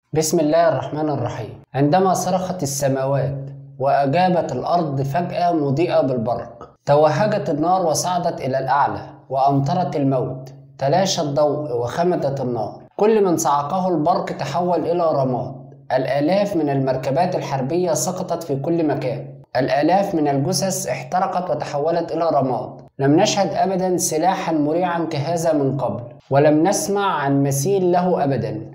بسم الله الرحمن الرحيم عندما صرخت السماوات وأجابت الأرض فجأة مضيئة بالبرق توهجت النار وصعدت إلى الأعلى وأمطرت الموت تلاشى الضوء وخمدت النار كل من صعقه البرق تحول إلى رماد الآلاف من المركبات الحربية سقطت في كل مكان الآلاف من الجثث احترقت وتحولت إلى رماد لم نشهد أبدا سلاحا مريعا كهذا من قبل ولم نسمع عن مثيل له أبدا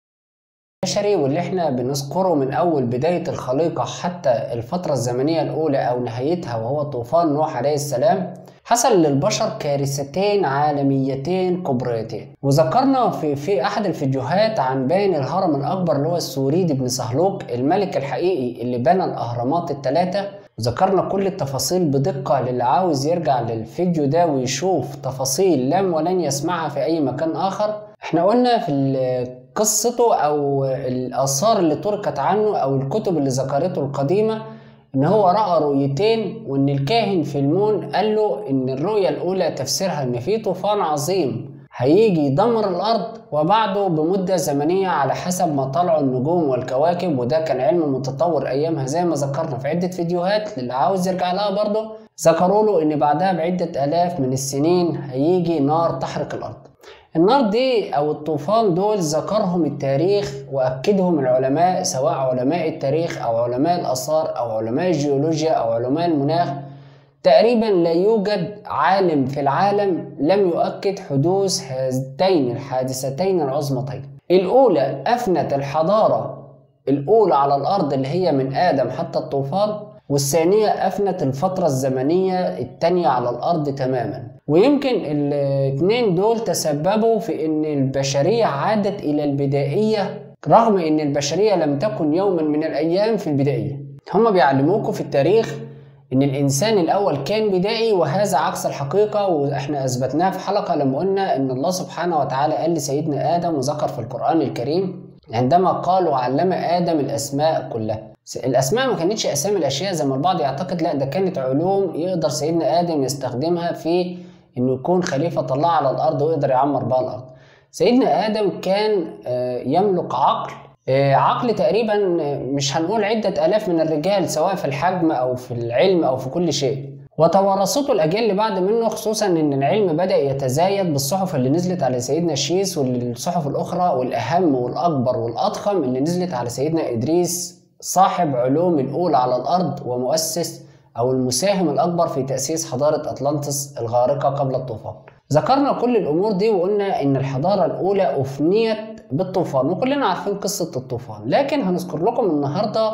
البشري واللي احنا بنذكره من اول بداية الخليقة حتى الفترة الزمنية الاولى او نهايتها وهو طوفان نوح عليه السلام حصل للبشر كارثتين عالميتين كبريتين وذكرنا في في احد الفيديوهات عن باني الهرم الاكبر اللي هو السوريد بن صهلوك الملك الحقيقي اللي بنى الاهرامات الثلاثة ذكرنا كل التفاصيل بدقة للي عاوز يرجع للفيديو ده ويشوف تفاصيل لم ولن يسمعها في اي مكان اخر احنا قلنا في قصته او الاثار اللي تركت عنه او الكتب اللي ذكرته القديمه ان هو راى رؤيتين وان الكاهن في المون قال له ان الرؤيه الاولى تفسيرها ان في طوفان عظيم هيجي يدمر الارض وبعده بمده زمنيه على حسب ما طلعوا النجوم والكواكب وده كان علم متطور ايامها زي ما ذكرنا في عده فيديوهات للي عاوز يرجع لها برضه ذكروا له ان بعدها بعده الاف من السنين هيجي نار تحرق الارض النار دي او الطوفان دول ذكرهم التاريخ واكدهم العلماء سواء علماء التاريخ او علماء الاثار او علماء الجيولوجيا او علماء المناخ تقريبا لا يوجد عالم في العالم لم يؤكد حدوث هاتين الحادثتين العظمتين الاولى افنت الحضاره الاولى على الارض اللي هي من ادم حتى الطوفان والثانية أفنت الفترة الزمنية التانية على الأرض تماما ويمكن الاثنين دول تسببوا في ان البشرية عادت الى البدائية رغم ان البشرية لم تكن يوما من الايام في البدائية هم بيعلموكم في التاريخ ان الانسان الاول كان بدائي وهذا عكس الحقيقة واحنا اثبتناها في حلقة لما قلنا ان الله سبحانه وتعالى قال لسيدنا ادم وذكر في القرآن الكريم عندما قال وعلم ادم الاسماء كلها الاسماء ما كانتش اسامي الاشياء زي ما البعض يعتقد لا ده كانت علوم يقدر سيدنا ادم يستخدمها في انه يكون خليفة الله على الارض ويقدر يعمر بها الارض سيدنا ادم كان يملك عقل عقل تقريبا مش هنقول عدة الاف من الرجال سواء في الحجم او في العلم او في كل شيء وتوارثته الاجيال اللي بعد منه خصوصا ان العلم بدا يتزايد بالصحف اللي نزلت على سيدنا الشيس والصحف الاخرى والاهم والاكبر والاضخم اللي نزلت على سيدنا ادريس صاحب علوم الاولى على الارض ومؤسس أو المساهم الأكبر في تأسيس حضارة أطلانتس الغارقة قبل الطوفان. ذكرنا كل الأمور دي وقلنا إن الحضارة الأولى أفنيت بالطوفان وكلنا عارفين قصة الطوفان، لكن هنذكر لكم النهاردة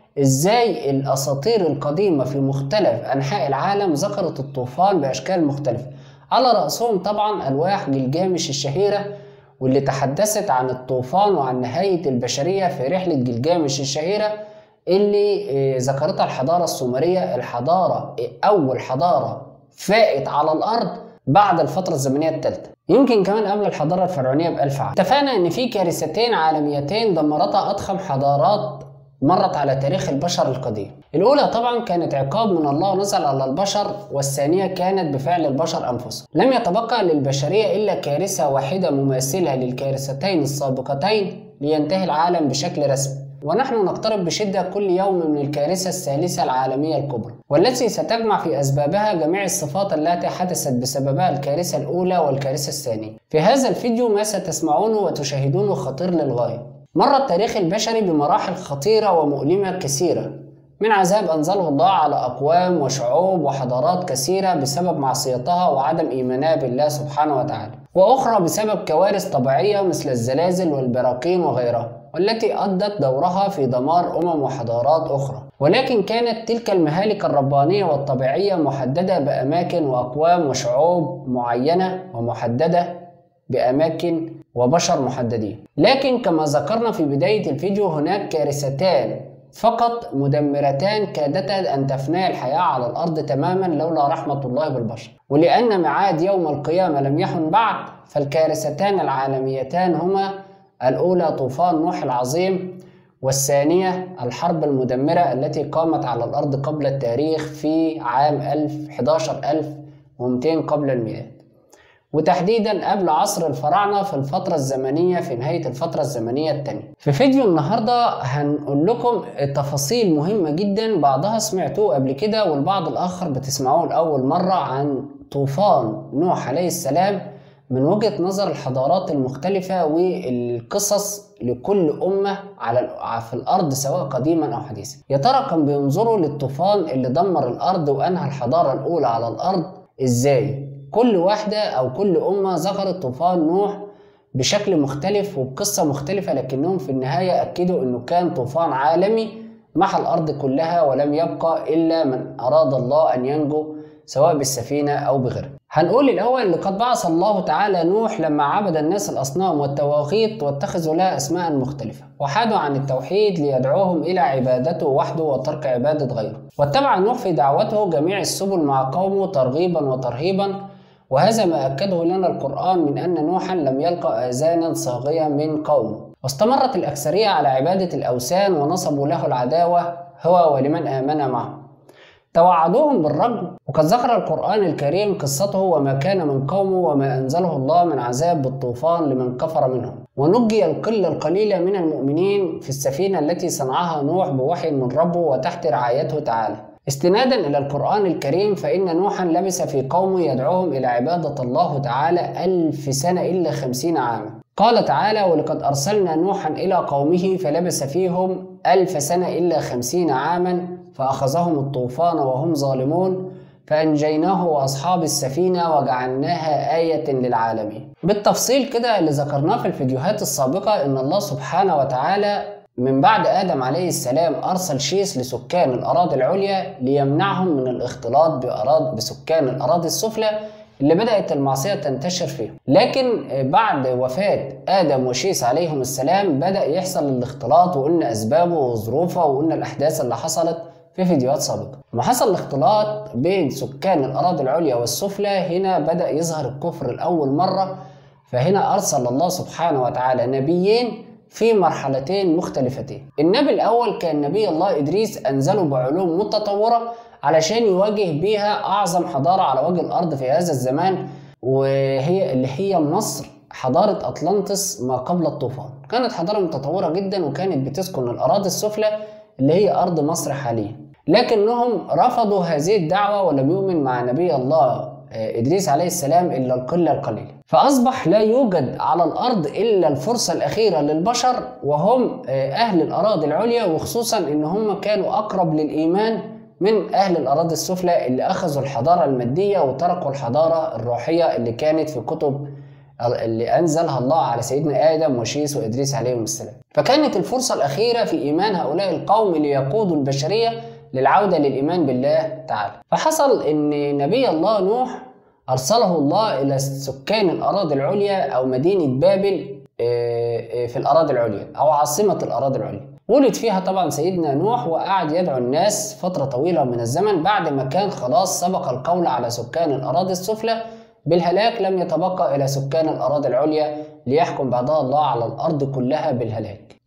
إزاي الأساطير القديمة في مختلف أنحاء العالم ذكرت الطوفان بأشكال مختلفة. على رأسهم طبعا ألواح جلجامش الشهيرة واللي تحدثت عن الطوفان وعن نهاية البشرية في رحلة جلجامش الشهيرة اللي ذكرتها الحضارة السومرية الحضارة أول حضارة فائت على الأرض بعد الفترة الزمنية الثالثة يمكن كمان قبل الحضارة الفرعونية بألف عام اتفقنا إن في كارثتين عالميتين دمرتا أضخم حضارات مرت على تاريخ البشر القديم الأولى طبعا كانت عقاب من الله نزل على البشر والثانية كانت بفعل البشر أنفسهم لم يتبقى للبشرية إلا كارثة واحدة مماثلة للكارثتين السابقتين لينتهي العالم بشكل رسمي ونحن نقترب بشدة كل يوم من الكارثة الثالثة العالمية الكبرى والتي ستجمع في أسبابها جميع الصفات التي حدثت بسببها الكارثة الأولى والكارثة الثانية في هذا الفيديو ما ستسمعونه وتشاهدونه خطير للغاية مر التاريخ البشري بمراحل خطيرة ومؤلمة كثيرة من عذاب أنزله الله على أقوام وشعوب وحضارات كثيرة بسبب معصيتها وعدم إيمانها بالله سبحانه وتعالى وأخرى بسبب كوارث طبيعية مثل الزلازل والبراكين وغيرها والتي أدت دورها في دمار أمم وحضارات أخرى ولكن كانت تلك المهالك الربانية والطبيعية محددة بأماكن وأقوام وشعوب معينة ومحددة بأماكن وبشر محددين لكن كما ذكرنا في بداية الفيديو هناك كارثتان فقط مدمرتان كادتا أن تفنى الحياة على الأرض تماما لولا رحمة الله بالبشر ولأن ميعاد يوم القيامة لم يحن بعد فالكارثتان العالميتان هما الأولى طوفان نوح العظيم والثانية الحرب المدمرة التي قامت على الأرض قبل التاريخ في عام 1000 11200 قبل الميلاد وتحديدا قبل عصر الفراعنة في الفترة الزمنية في نهاية الفترة الزمنية الثانية في فيديو النهاردة هنقول لكم تفاصيل مهمة جدا بعضها سمعتوه قبل كده والبعض الآخر بتسمعوه لأول مرة عن طوفان نوح عليه السلام من وجهة نظر الحضارات المختلفة والقصص لكل أمة على في الأرض سواء قديما أو حديثا يا ترى كان بينظروا للطوفان اللي دمر الأرض وأنهى الحضارة الأولى على الأرض إزاي كل واحدة أو كل أمة ذكرت طوفان نوح بشكل مختلف وبقصة مختلفة لكنهم في النهاية أكدوا أنه كان طوفان عالمي محى الأرض كلها ولم يبقى إلا من أراد الله أن ينجو سواء بالسفينة أو بغيرها هنقول الأول لقد بعث الله تعالى نوح لما عبد الناس الأصنام والتواغيت واتخذوا لها أسماء مختلفة وحادوا عن التوحيد ليدعوهم إلى عبادته وحده وترك عبادة غيره واتبع نوح في دعوته جميع السبل مع قومه ترغيبا وترهيبا وهذا ما أكده لنا القرآن من أن نوحا لم يلقى آذانا صاغية من قومه واستمرت الأكثرية على عبادة الأوثان ونصبوا له العداوة هو ولمن آمن معه توعدوهم بالرجم وقد ذكر القرآن الكريم قصته وما كان من قومه وما أنزله الله من عذاب بالطوفان لمن كفر منهم ونجي القلة القليلة من المؤمنين في السفينة التي صنعها نوح بوحي من ربه وتحت رعايته تعالى استنادا إلى القرآن الكريم فإن نوحا لبس في قومه يدعوهم إلى عبادة الله تعالى ألف سنة إلا خمسين عاما قال تعالى ولقد أرسلنا نوحا إلى قومه فلبس فيهم ألف سنة إلا خمسين عاما فأخذهم الطوفان وهم ظالمون فأنجيناه وأصحاب السفينة وجعلناها آية للعالمين بالتفصيل كده اللي ذكرناه في الفيديوهات السابقة إن الله سبحانه وتعالى من بعد آدم عليه السلام أرسل شيس لسكان الأراضي العليا ليمنعهم من الاختلاط بأراضي بسكان الأراضي السفلى اللي بدأت المعصية تنتشر فيهم لكن بعد وفاة آدم وشيس عليهم السلام بدأ يحصل الاختلاط وقلنا أسبابه وظروفه وقلنا الأحداث اللي حصلت في فيديوهات سابقة لما حصل الاختلاط بين سكان الأراضي العليا والسفلى هنا بدأ يظهر الكفر لأول مرة فهنا أرسل الله سبحانه وتعالى نبيين في مرحلتين مختلفتين النبي الأول كان نبي الله إدريس أنزله بعلوم متطورة علشان يواجه بيها أعظم حضارة على وجه الأرض في هذا الزمان وهي اللي هي مصر حضارة أطلانتس ما قبل الطوفان كانت حضارة متطورة جدا وكانت بتسكن الأراضي السفلى اللي هي أرض مصر حاليا لكنهم رفضوا هذه الدعوة ولم يؤمن مع نبي الله إدريس عليه السلام إلا القلة القليلة فأصبح لا يوجد على الأرض إلا الفرصة الأخيرة للبشر وهم أهل الأراضي العليا وخصوصا إن هم كانوا أقرب للإيمان من أهل الأراضي السفلى اللي أخذوا الحضارة المادية وتركوا الحضارة الروحية اللي كانت في كتب اللي أنزلها الله على سيدنا آدم وشيس وإدريس عليهم السلام فكانت الفرصة الأخيرة في إيمان هؤلاء القوم ليقودوا البشرية للعودة للإيمان بالله تعالى فحصل أن نبي الله نوح أرسله الله إلى سكان الأراضي العليا أو مدينة بابل في الأراضي العليا أو عاصمة الأراضي العليا ولد فيها طبعا سيدنا نوح وقعد يدعو الناس فترة طويلة من الزمن بعد ما كان خلاص سبق القول على سكان الأراضي السفلى بالهلاك لم يتبقى إلى سكان الأراضي العليا ليحكم بعدها الله على الأرض كلها بالهلاك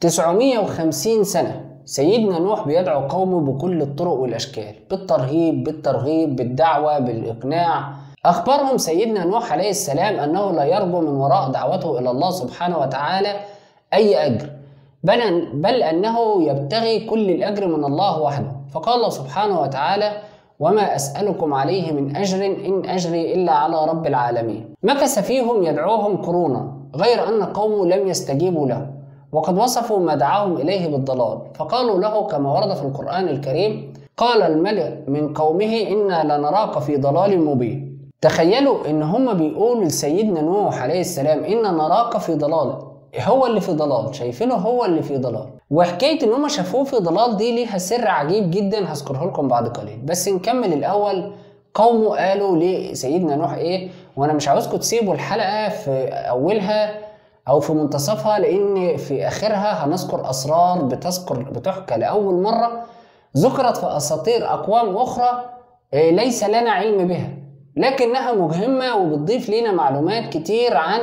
950 سنة سيدنا نوح بيدعو قومه بكل الطرق والأشكال بالترهيب بالترغيب بالدعوة بالإقناع أخبرهم سيدنا نوح عليه السلام أنه لا يرجو من وراء دعوته إلى الله سبحانه وتعالى أي أجر بل, بل أنه يبتغي كل الأجر من الله وحده فقال سبحانه وتعالى وما أسألكم عليه من أجر إن أجري إلا على رب العالمين مكث فيهم يدعوهم قرونا غير أن قومه لم يستجيبوا له وقد وصفوا ما دعاهم إليه بالضلال فقالوا له كما ورد في القرآن الكريم قال الملك من قومه إنا لنراك في ضلال مبين تخيلوا إن هم بيقولوا لسيدنا نوح عليه السلام إنا نراك في ضلال هو اللي في ضلال شايفينه هو اللي في ضلال وحكايه ان هم شافوه في ضلال دي ليها سر عجيب جدا هذكره لكم بعد قليل بس نكمل الاول قومه قالوا لسيدنا نوح ايه وانا مش عاوزكم تسيبوا الحلقه في اولها او في منتصفها لان في اخرها هنذكر اسرار بتذكر بتحكى لاول مره ذكرت في اساطير اقوام اخرى ليس لنا علم بها لكنها مهمه وبتضيف لنا معلومات كتير عن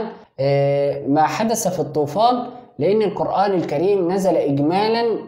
ما حدث في الطوفان لأن القرآن الكريم نزل إجمالا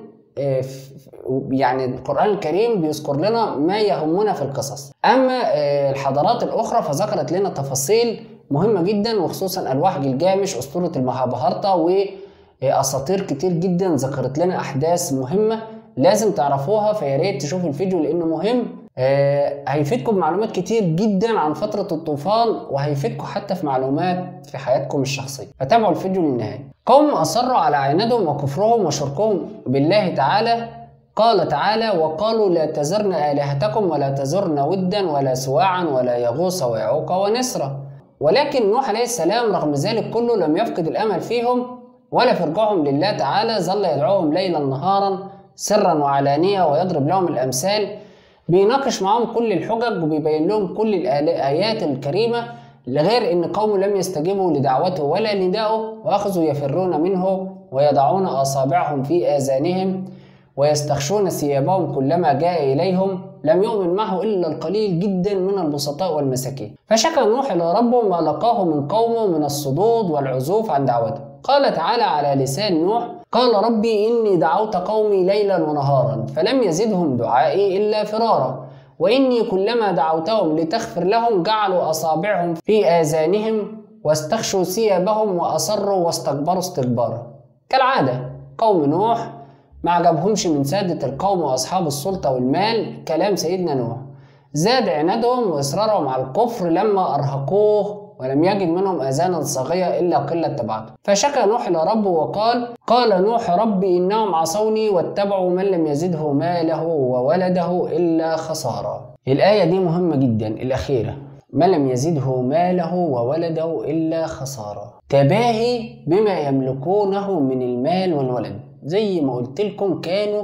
يعني القرآن الكريم بيذكر لنا ما يهمنا في القصص أما الحضارات الأخرى فذكرت لنا تفاصيل مهمة جدا وخصوصا ألواح جلجامش أسطورة المهابهارتا وأساطير كتير جدا ذكرت لنا أحداث مهمة لازم تعرفوها فيا ريت تشوفوا الفيديو لأنه مهم آه هيفيدكم معلومات كتير جدا عن فترة الطوفان وهيفيدكم حتى في معلومات في حياتكم الشخصية فتابعوا الفيديو للنهاية قوم أصروا على عنادهم وكفرهم وشركهم بالله تعالى قال تعالى وقالوا لا تزرن آلهتكم ولا تزرن ودا ولا سواعا ولا يغوص ويعوق ونسرا ولكن نوح عليه السلام رغم ذلك كله لم يفقد الأمل فيهم ولا في رجوعهم لله تعالى ظل يدعوهم ليلا نهارا سرا وعلانية ويضرب لهم الأمثال بيناقش معاهم كل الحجج وبيبين لهم كل الآيات الكريمة لغير ان قومه لم يستجيبوا لدعوته ولا ندائه واخذوا يفرون منه ويضعون اصابعهم في اذانهم ويستخشون ثيابهم كلما جاء اليهم لم يؤمن معه الا القليل جدا من البسطاء والمساكين فشكى نوح الى ربه ما لقاه من قومه من الصدود والعزوف عن دعوته قال تعالى على لسان نوح قال ربي اني دعوت قومي ليلا ونهارا فلم يزدهم دعائي الا فرارا وإني كلما دعوتهم لتغفر لهم جعلوا أصابعهم في آذانهم واستخشوا ثيابهم وأصروا واستكبروا استكبارا كالعادة قوم نوح ما عجبهمش من سادة القوم وأصحاب السلطة والمال كلام سيدنا نوح زاد عنادهم وإصرارهم على الكفر لما أرهقوه ولم يجد منهم أذانا صاغية إلا قلة تبعته فشكى نوح إلى ربه وقال قال نوح ربي إنهم عصوني واتبعوا من لم يزده ماله وولده إلا خسارة الآية دي مهمة جدا الأخيرة ما لم يزده ماله وولده إلا خسارة تباهي بما يملكونه من المال والولد زي ما قلت لكم كانوا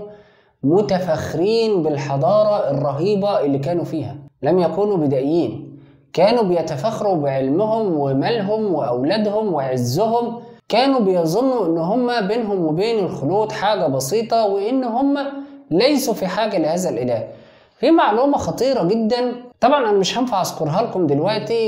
متفخرين بالحضارة الرهيبة اللي كانوا فيها لم يكونوا بدائيين كانوا بيتفخروا بعلمهم ومالهم وأولادهم وعزهم كانوا بيظنوا ان هم بينهم وبين الخلود حاجة بسيطة وان هم ليسوا في حاجة لهذا الاله في معلومة خطيرة جدا طبعا انا مش هينفع اذكرها لكم دلوقتي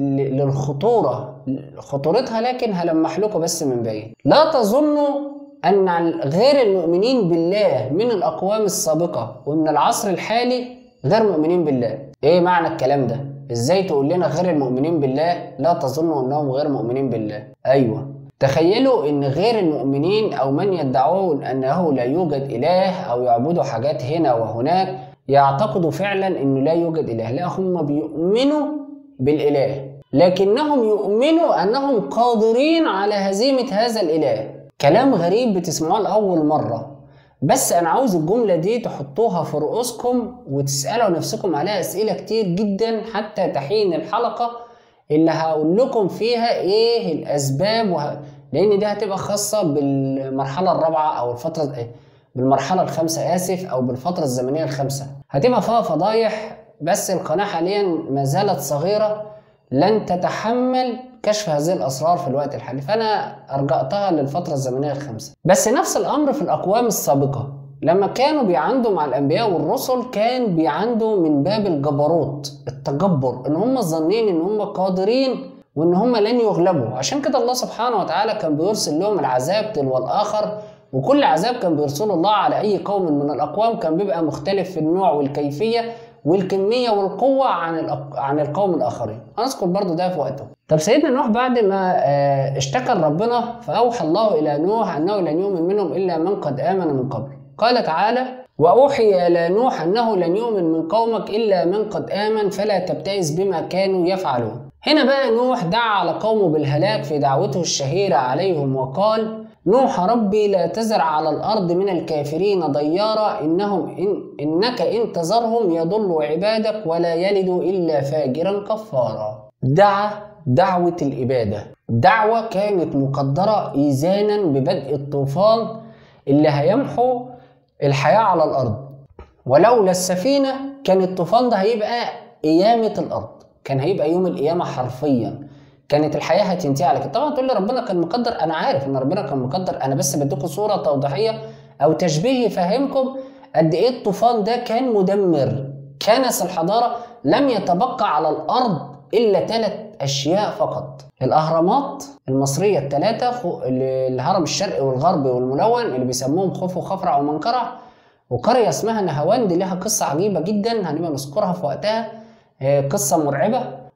للخطورة خطورتها لكن هلمح لكم بس من بعيد لا تظنوا ان غير المؤمنين بالله من الاقوام السابقة ومن العصر الحالي غير مؤمنين بالله ايه معنى الكلام ده ازاي تقول لنا غير المؤمنين بالله لا تظنوا انهم غير مؤمنين بالله ايوه تخيلوا ان غير المؤمنين او من يدعون انه لا يوجد اله او يعبدوا حاجات هنا وهناك يعتقدوا فعلا انه لا يوجد اله لا هم بيؤمنوا بالاله لكنهم يؤمنوا انهم قادرين على هزيمة هذا الاله كلام غريب بتسمعوه لاول مرة بس انا عاوز الجملة دي تحطوها في رؤوسكم وتسألوا نفسكم عليها اسئلة كتير جدا حتى تحين الحلقة اللي هقول لكم فيها ايه الاسباب وه... لان دي هتبقى خاصه بالمرحله الرابعه او الفتره بالمرحله الخامسه اسف او بالفتره الزمنيه الخامسه هتبقى فيها فضايح بس القناه حاليا ما زالت صغيره لن تتحمل كشف هذه الاسرار في الوقت الحالي فانا ارجعتها للفتره الزمنيه الخامسه بس نفس الامر في الاقوام السابقه لما كانوا بيعندوا مع الانبياء والرسل كان بيعندوا من باب الجبروت التجبر ان هم ظانين ان هم قادرين وان هم لن يغلبوا عشان كده الله سبحانه وتعالى كان بيرسل لهم العذاب تلو الاخر وكل عذاب كان بيرسله الله على اي قوم من الاقوام كان بيبقى مختلف في النوع والكيفيه والكميه والقوه عن الأق... عن القوم الاخرين هنذكر برضو ده في وقته طب سيدنا نوح بعد ما اشتكى ربنا فاوحى الله الى نوح انه لن يؤمن منهم الا من قد امن من قبل قال تعالى وأوحي إلى نوح أنه لن يؤمن من قومك إلا من قد آمن فلا تبتئس بما كانوا يفعلون هنا بقى نوح دعا على قومه بالهلاك في دعوته الشهيرة عليهم وقال نوح ربي لا تزرع على الأرض من الكافرين ضيارا إنهم إن إنك إن تذرهم يضلوا عبادك ولا يلدوا إلا فاجرا كفارا دعا دعوة الإبادة دعوة كانت مقدرة إيزانا ببدء الطوفان اللي هيمحو الحياة على الأرض ولولا السفينة كان الطوفان ده هيبقى قيامة الأرض كان هيبقى يوم القيامة حرفيا كانت الحياة هتنتهي على كده طبعا تقول لي ربنا كان مقدر أنا عارف إن ربنا كان مقدر أنا بس بديكم صورة توضيحية أو تشبيه يفهمكم قد إيه الطوفان ده كان مدمر كنس الحضارة لم يتبقى على الأرض إلا ثلاث أشياء فقط الأهرامات المصرية الثلاثة الهرم الشرقي والغربي والملون اللي بيسموهم خوف وخفرع ومنقرع وقرية اسمها نهاوند لها قصة عجيبة جدا هنبقى نذكرها في وقتها قصة مرعبة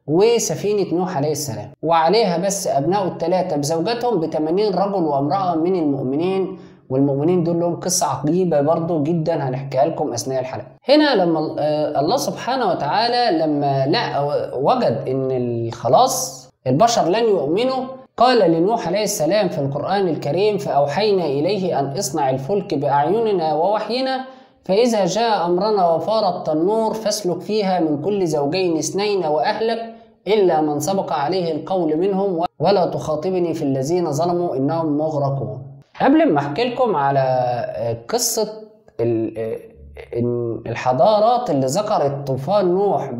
وسفينة نوح عليه السلام وعليها بس أبناء الثلاثة بزوجاتهم ب 80 رجل وامرأة من المؤمنين والمؤمنين دول لهم قصة عجيبة برضو جدا هنحكيها لكم أثناء الحلقة هنا لما آه، الله سبحانه وتعالى لما لا وجد إن خلاص البشر لن يؤمنوا قال لنوح عليه السلام في القرآن الكريم فأوحينا إليه أن اصنع الفلك بأعيننا ووحينا فإذا جاء أمرنا وفارت النور فاسلك فيها من كل زوجين اثنين وأهلك إلا من سبق عليه القول منهم ولا تخاطبني في الذين ظلموا إنهم مغرقون قبل ما أحكي لكم على قصة الحضارات اللي ذكرت طوفان نوح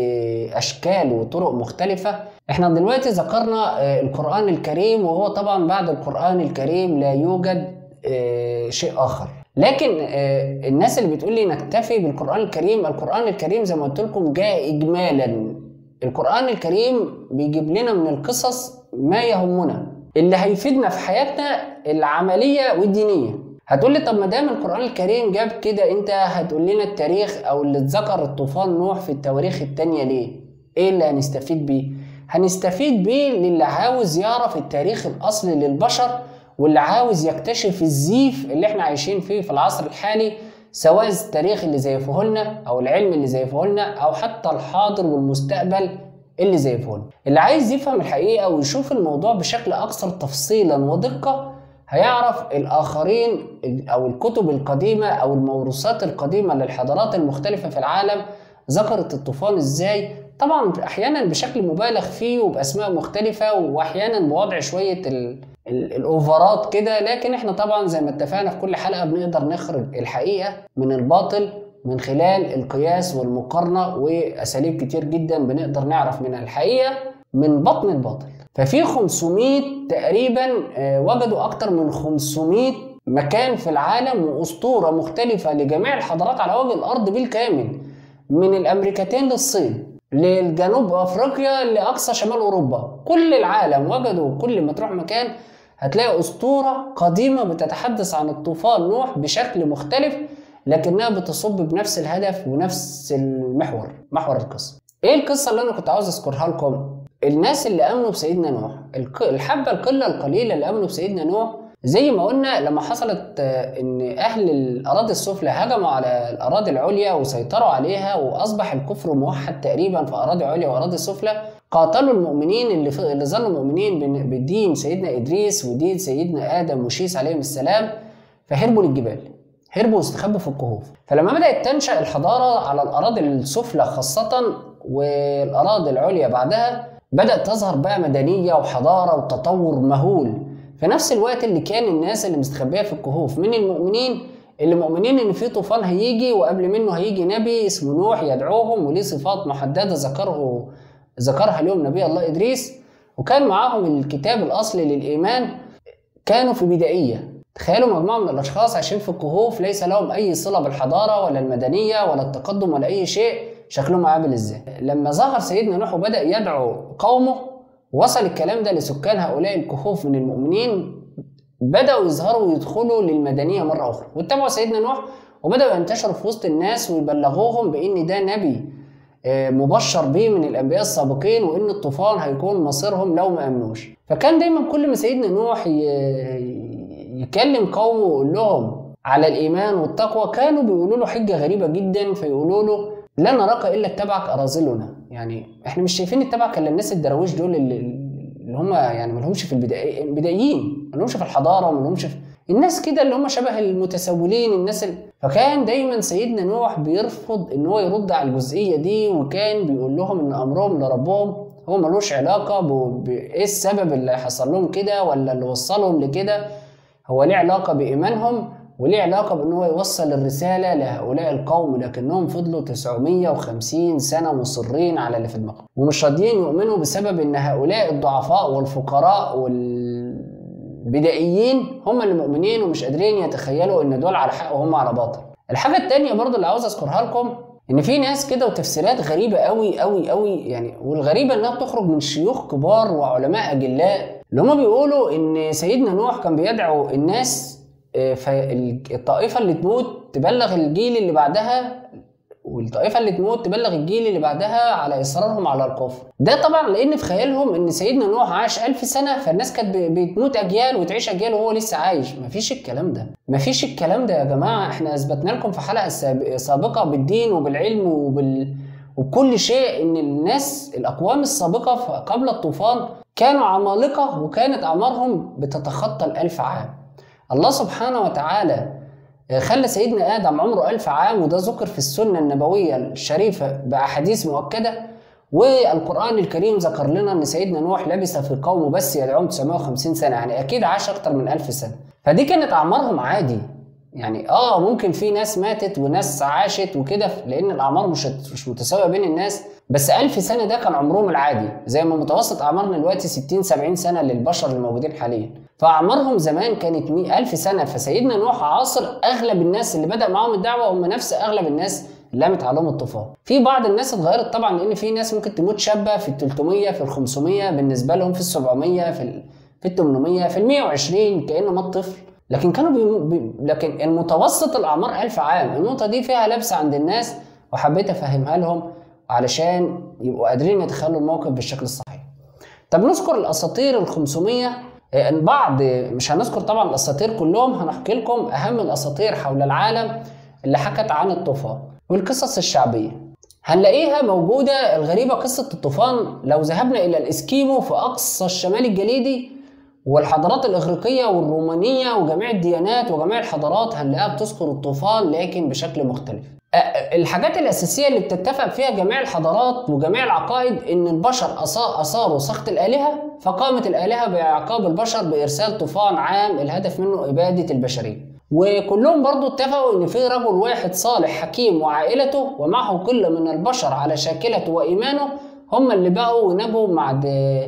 بأشكال وطرق مختلفة احنا دلوقتي ذكرنا القرآن الكريم وهو طبعا بعد القرآن الكريم لا يوجد شيء آخر لكن الناس اللي بتقول لي نكتفي بالقرآن الكريم القرآن الكريم زي ما قلت لكم جاء إجمالا القرآن الكريم بيجيب لنا من القصص ما يهمنا اللي هيفيدنا في حياتنا العملية والدينية هتقول لي طب ما دام القرآن الكريم جاب كده انت هتقول لنا التاريخ او اللي اتذكر الطوفان نوح في التواريخ التانية ليه؟ ايه اللي هنستفيد بيه؟ هنستفيد بيه للي عاوز يعرف التاريخ الاصلي للبشر واللي عاوز يكتشف الزيف اللي احنا عايشين فيه في العصر الحالي سواء التاريخ اللي زيفه لنا او العلم اللي زيفه لنا او حتى الحاضر والمستقبل اللي زيفه لنا اللي عايز يفهم الحقيقه ويشوف الموضوع بشكل اكثر تفصيلا ودقه هيعرف الاخرين او الكتب القديمه او الموروثات القديمه للحضارات المختلفه في العالم ذكرت الطوفان ازاي طبعا احيانا بشكل مبالغ فيه وباسماء مختلفه واحيانا بوضع شويه الاوفرات كده لكن احنا طبعا زي ما اتفقنا في كل حلقه بنقدر نخرج الحقيقه من الباطل من خلال القياس والمقارنه واساليب كتير جدا بنقدر نعرف منها الحقيقه من بطن الباطل ففي 500 تقريبا وجدوا اكتر من 500 مكان في العالم واسطوره مختلفه لجميع الحضارات على وجه الارض بالكامل من الامريكتين للصين للجنوب افريقيا لاقصى شمال اوروبا كل العالم وجدوا كل ما تروح مكان هتلاقي اسطوره قديمه بتتحدث عن الطوفان نوح بشكل مختلف لكنها بتصب بنفس الهدف ونفس المحور محور القصه ايه القصه اللي انا كنت عاوز اذكرها لكم الناس اللي امنوا بسيدنا نوح الحبه القله القليله اللي امنوا بسيدنا نوح زي ما قلنا لما حصلت ان اهل الاراضي السفلى هجموا على الاراضي العليا وسيطروا عليها واصبح الكفر موحد تقريبا في اراضي عليا واراضي سفلى قاتلوا المؤمنين اللي في اللي ظلوا مؤمنين بدين سيدنا ادريس ودين سيدنا ادم وشيس عليهم السلام فهربوا للجبال هربوا واستخبوا في الكهوف فلما بدات تنشا الحضاره على الاراضي السفلى خاصه والاراضي العليا بعدها بدات تظهر بقى مدنيه وحضاره وتطور مهول في نفس الوقت اللي كان الناس اللي مستخبيه في الكهوف من المؤمنين اللي مؤمنين ان في طوفان هيجي وقبل منه هيجي نبي اسمه نوح يدعوهم وليه صفات محدده ذكره ذكرها لهم نبي الله ادريس وكان معاهم الكتاب الاصلي للايمان كانوا في بدائيه تخيلوا مجموعه من الاشخاص عايشين في الكهوف ليس لهم اي صله بالحضاره ولا المدنيه ولا التقدم ولا اي شيء شكلهم عامل ازاي لما ظهر سيدنا نوح وبدا يدعو قومه وصل الكلام ده لسكان هؤلاء الكهوف من المؤمنين بدأوا يظهروا ويدخلوا للمدنية مرة أخرى واتبعوا سيدنا نوح وبدأوا ينتشروا في وسط الناس ويبلغوهم بإن ده نبي مبشر به من الأنبياء السابقين وإن الطوفان هيكون مصيرهم لو ما أمنوش فكان دايما كل ما سيدنا نوح يكلم قومه ويقول لهم على الإيمان والتقوى كانوا بيقولوا له حجة غريبة جدا فيقولوا له لا نراك إلا اتبعك أراذلنا يعني احنا مش شايفين اتبعك الا الناس الدراويش دول اللي, اللي هم يعني ما لهمش في البدائي البدائيين ما لهمش في الحضاره وما لهمش في الناس كده اللي هم شبه المتسولين الناس اللي فكان دايما سيدنا نوح بيرفض ان هو يرد على الجزئيه دي وكان بيقول لهم ان امرهم لربهم هو ملوش علاقه بايه السبب اللي حصل لهم كده ولا اللي وصلهم لكده هو ليه علاقه بايمانهم وليه علاقة بأن هو يوصل الرسالة لهؤلاء القوم لكنهم فضلوا 950 سنة مصرين على اللي في دماغهم ومش راضيين يؤمنوا بسبب أن هؤلاء الضعفاء والفقراء والبدائيين هم اللي مؤمنين ومش قادرين يتخيلوا أن دول على حق وهم على باطل الحاجة التانية برضو اللي عاوز أذكرها لكم ان في ناس كده وتفسيرات غريبه قوي قوي قوي يعني والغريبه انها بتخرج من شيوخ كبار وعلماء اجلاء اللي هم بيقولوا ان سيدنا نوح كان بيدعو الناس فالطائفة اللي تموت تبلغ الجيل اللي بعدها والطائفة اللي تموت تبلغ الجيل اللي بعدها على إصرارهم على الكفر ده طبعا لأن في خيالهم إن سيدنا نوح عاش ألف سنة فالناس كانت بتموت أجيال وتعيش أجيال وهو لسه عايش مفيش الكلام ده مفيش الكلام ده يا جماعة إحنا أثبتنا لكم في حلقة سابقة بالدين وبالعلم وبال وكل شيء ان الناس الاقوام السابقه قبل الطوفان كانوا عمالقه وكانت اعمارهم بتتخطى الالف عام الله سبحانه وتعالى خلى سيدنا ادم عمره ألف عام وده ذكر في السنه النبويه الشريفه باحاديث مؤكده والقران الكريم ذكر لنا ان سيدنا نوح لبث في قومه بس يدعوهم 950 سنه يعني اكيد عاش اكتر من ألف سنه فدي كانت اعمارهم عادي يعني اه ممكن في ناس ماتت وناس عاشت وكده لان الاعمار مش مش متساويه بين الناس بس ألف سنه ده كان عمرهم العادي زي ما متوسط اعمارنا دلوقتي 60 70 سنه للبشر الموجودين حاليا فاعمارهم زمان كانت 100 ألف سنه فسيدنا نوح عاصر اغلب الناس اللي بدا معاهم الدعوه هم نفس اغلب الناس اللي قامت عليهم الطوفان في بعض الناس اتغيرت طبعا لان في ناس ممكن تموت شابه في ال 300 في ال 500 بالنسبه لهم في ال 700 في ال في ال 800 في ال 120 كانه مات طفل لكن كانوا بي... بي... لكن المتوسط الاعمار ألف عام النقطه دي فيها لبسه عند الناس وحبيت افهمها لهم علشان يبقوا قادرين يتخيلوا الموقف بالشكل الصحيح طب نذكر الاساطير ال 500 البعض مش هنذكر طبعا الاساطير كلهم هنحكي لكم اهم الاساطير حول العالم اللي حكت عن الطوفان والقصص الشعبيه هنلاقيها موجودة الغريبة قصة الطوفان لو ذهبنا إلى الإسكيمو في أقصى الشمال الجليدي والحضارات الإغريقية والرومانية وجميع الديانات وجميع الحضارات هنلاقيها بتذكر الطوفان لكن بشكل مختلف. الحاجات الأساسية اللي بتتفق فيها جميع الحضارات وجميع العقائد إن البشر أثاروا سخط الآلهة فقامت الآلهة بعقاب البشر بإرسال طوفان عام الهدف منه إبادة البشرية. وكلهم برضو اتفقوا ان في رجل واحد صالح حكيم وعائلته ومعه قله من البشر على شاكلته وايمانه هم اللي بقوا ونجوا بعد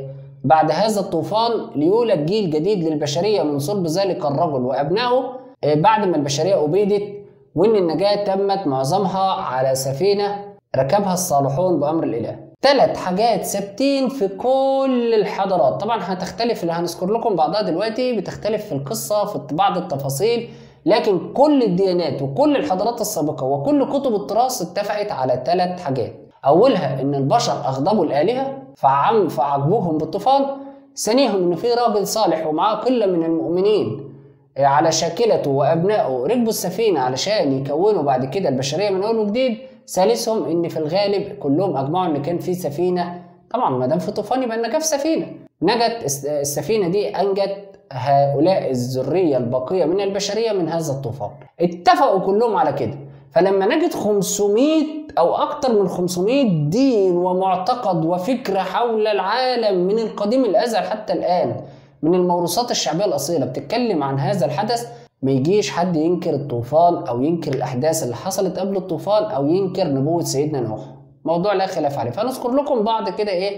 بعد هذا الطوفان ليولد جيل جديد للبشريه من صلب ذلك الرجل وابنائه بعد ما البشريه ابيدت وان النجاه تمت معظمها على سفينه ركبها الصالحون بامر الاله. ثلاث حاجات ثابتين في كل الحضارات، طبعا هتختلف اللي هنذكر لكم بعضها دلوقتي بتختلف في القصه في بعض التفاصيل لكن كل الديانات وكل الحضارات السابقة وكل كتب التراث اتفقت على ثلاث حاجات أولها إن البشر أغضبوا الآلهة فعم فعاقبوهم بالطوفان ثانيهم إن في راجل صالح ومعاه قلة من المؤمنين على شاكلته وأبنائه ركبوا السفينة علشان يكونوا بعد كده البشرية من أول وجديد ثالثهم إن في الغالب كلهم أجمعوا إن كان في سفينة طبعا ما دام في طوفان يبقى النجاة في سفينة نجت السفينة دي أنجت هؤلاء الذرية الباقية من البشرية من هذا الطوفان اتفقوا كلهم على كده فلما نجد 500 أو أكثر من 500 دين ومعتقد وفكرة حول العالم من القديم الأزل حتى الآن من الموروثات الشعبية الأصيلة بتتكلم عن هذا الحدث ما يجيش حد ينكر الطوفان أو ينكر الأحداث اللي حصلت قبل الطوفان أو ينكر نبوة سيدنا نوح موضوع لا خلاف عليه فنذكر لكم بعض كده إيه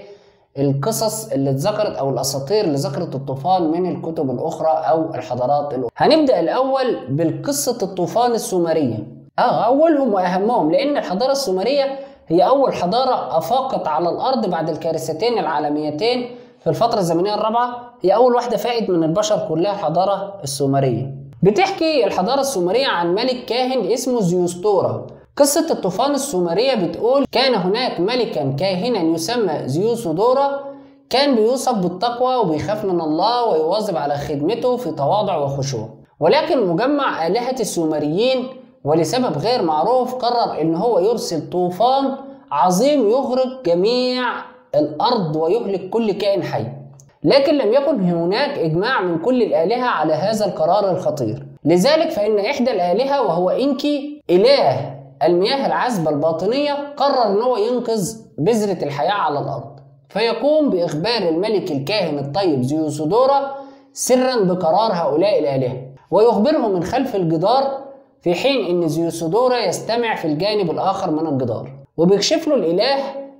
القصص اللي اتذكرت او الاساطير اللي ذكرت الطوفان من الكتب الاخرى او الحضارات الاخرى. هنبدا الاول بالقصه الطوفان السومريه. اه اولهم واهمهم لان الحضاره السومريه هي اول حضاره افاقت على الارض بعد الكارثتين العالميتين في الفتره الزمنيه الرابعه هي اول واحده فائت من البشر كلها الحضاره السومريه. بتحكي الحضاره السومريه عن ملك كاهن اسمه زيوستورا قصة الطوفان السومرية بتقول كان هناك ملكا كاهنا يسمى زيوسودورا كان بيوصف بالتقوى وبيخاف من الله ويواظب على خدمته في تواضع وخشوع ولكن مجمع آلهة السومريين ولسبب غير معروف قرر ان هو يرسل طوفان عظيم يغرق جميع الارض ويهلك كل كائن حي لكن لم يكن هناك اجماع من كل الالهه على هذا القرار الخطير لذلك فان احدى الالهه وهو انكي اله المياه العذبة الباطنية قرر ان هو ينقذ بذرة الحياة على الأرض فيقوم بإخبار الملك الكاهن الطيب زيوسودورا سرا بقرار هؤلاء الآلهة ويخبرهم من خلف الجدار في حين ان زيوسودورا يستمع في الجانب الآخر من الجدار وبيكشف له الإله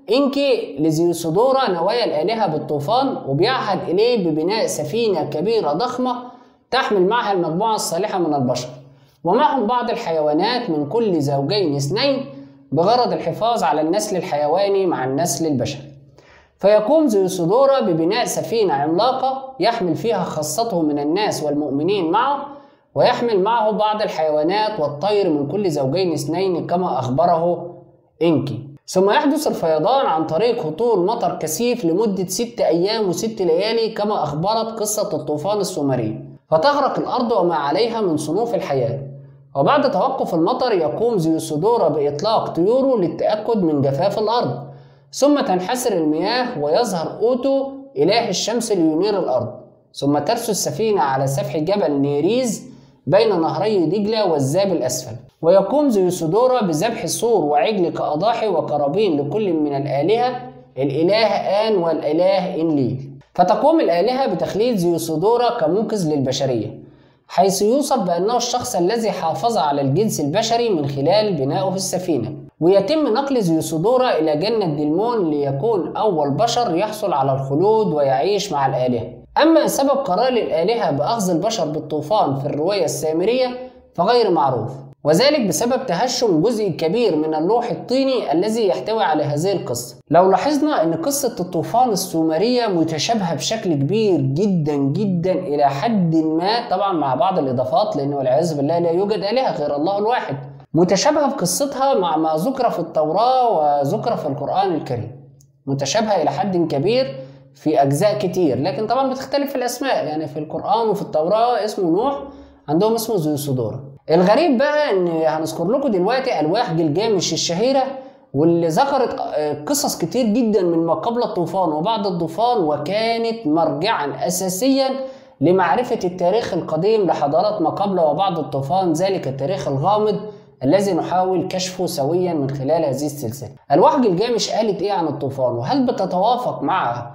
إنكي لزيوسودورا نوايا الآلهة بالطوفان وبيعهد إليه ببناء سفينة كبيرة ضخمة تحمل معها المجموعة الصالحة من البشر ومعهم بعض الحيوانات من كل زوجين اثنين بغرض الحفاظ على النسل الحيواني مع النسل البشري فيقوم زيوسودورا ببناء سفينة عملاقة يحمل فيها خاصته من الناس والمؤمنين معه ويحمل معه بعض الحيوانات والطير من كل زوجين اثنين كما أخبره إنكي ثم يحدث الفيضان عن طريق هطول مطر كثيف لمدة ست أيام وست ليالي كما أخبرت قصة الطوفان السومري فتغرق الأرض وما عليها من صنوف الحياة وبعد توقف المطر يقوم زيوسودورا بإطلاق طيوره للتأكد من جفاف الأرض ثم تنحسر المياه ويظهر أوتو إله الشمس لينير الأرض ثم ترسو السفينة على سفح جبل نيريز بين نهري دجلة والزاب الأسفل ويقوم زيوسودورا بذبح صور وعجل كأضاحي وقرابين لكل من الآلهة الإله آن والإله إنليل فتقوم الآلهة بتخليد زيوسودورا كمنقذ للبشرية حيث يوصف بأنه الشخص الذي حافظ على الجنس البشري من خلال بنائه السفينة ويتم نقل زيوسودورا إلى جنة ديلمون ليكون أول بشر يحصل على الخلود ويعيش مع الآلهة أما سبب قرار الآلهة بأخذ البشر بالطوفان في الرواية السامرية فغير معروف وذلك بسبب تهشم جزء كبير من اللوح الطيني الذي يحتوي على هذه القصة لو لاحظنا أن قصة الطوفان السومرية متشابهة بشكل كبير جدا جدا إلى حد ما طبعا مع بعض الإضافات لأنه والعياذ بالله لا يوجد آلهة غير الله الواحد متشابهة في قصتها مع ما ذكر في التوراة وذكر في القرآن الكريم متشابهة إلى حد كبير في أجزاء كتير لكن طبعا بتختلف في الأسماء يعني في القرآن وفي التوراة اسمه نوح عندهم اسمه زيوسودورا الغريب بقى ان هنذكر لكم دلوقتي الواح جلجامش الشهيره واللي ذكرت قصص كتير جدا من ما قبل الطوفان وبعد الطوفان وكانت مرجعا اساسيا لمعرفه التاريخ القديم لحضارات ما قبل وبعد الطوفان ذلك التاريخ الغامض الذي نحاول كشفه سويا من خلال هذه السلسله. الواح جلجامش قالت ايه عن الطوفان وهل بتتوافق مع